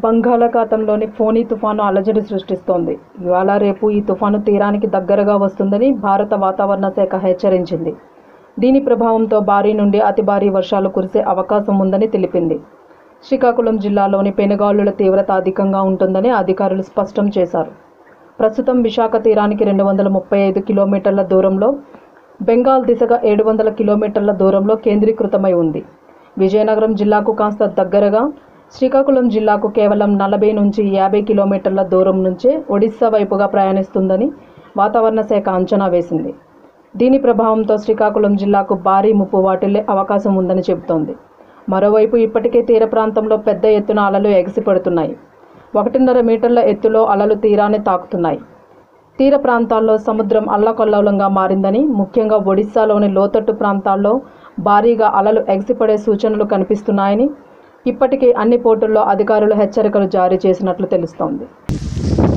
బంగాళాఖాతంలోని ఫోని తుఫాను అలజడి సృష్టిస్తోంది ఇవాళ రేపు ఈ తుఫాను తీరానికి దగ్గరగా వస్తుందని భారత వాతావరణ శాఖ హెచ్చరించింది దీని ప్రభావంతో భారీ నుండి అతి భారీ వర్షాలు కురిసే అవకాశం ఉందని తెలిపింది శ్రీకాకుళం జిల్లాలోని పెనుగాలుల తీవ్రత అధికంగా ఉంటుందని అధికారులు స్పష్టం చేశారు ప్రస్తుతం విశాఖ తీరానికి రెండు వందల ముప్పై ఐదు కిలోమీటర్ల దూరంలో బెంగాల్ దిశగా ఏడు వందల కిలోమీటర్ల దూరంలో కేంద్రీకృతమై ఉంది విజయనగరం జిల్లాకు కాస్త దగ్గరగా శ్రీకాకుళం జిల్లాకు కేవలం నలభై నుంచి యాభై కిలోమీటర్ల దూరం నుంచే ఒడిశా వైపుగా ప్రయాణిస్తుందని వాతావరణ శాఖ అంచనా వేసింది దీని ప్రభావంతో శ్రీకాకుళం జిల్లాకు భారీ ముప్పు వాటిల్లే అవకాశం ఉందని చెబుతోంది మరోవైపు ఇప్పటికే తీర ప్రాంతంలో పెద్ద ఎత్తున అలలు ఎగసిపడుతున్నాయి ఒకటిన్నర మీటర్ల ఎత్తులో అలలు తీరాన్ని తాకుతున్నాయి తీర ప్రాంతాల్లో సముద్రం అల్లకల్లోలంగా మారిందని ముఖ్యంగా ఒడిశాలోని లోతట్టు ప్రాంతాల్లో భారీగా అలలు ఎగసిపడే సూచనలు కనిపిస్తున్నాయని ఇప్పటికే అన్ని పోర్టుల్లో అధికారులు హెచ్చరికలు జారీ చేసినట్లు తెలుస్తోంది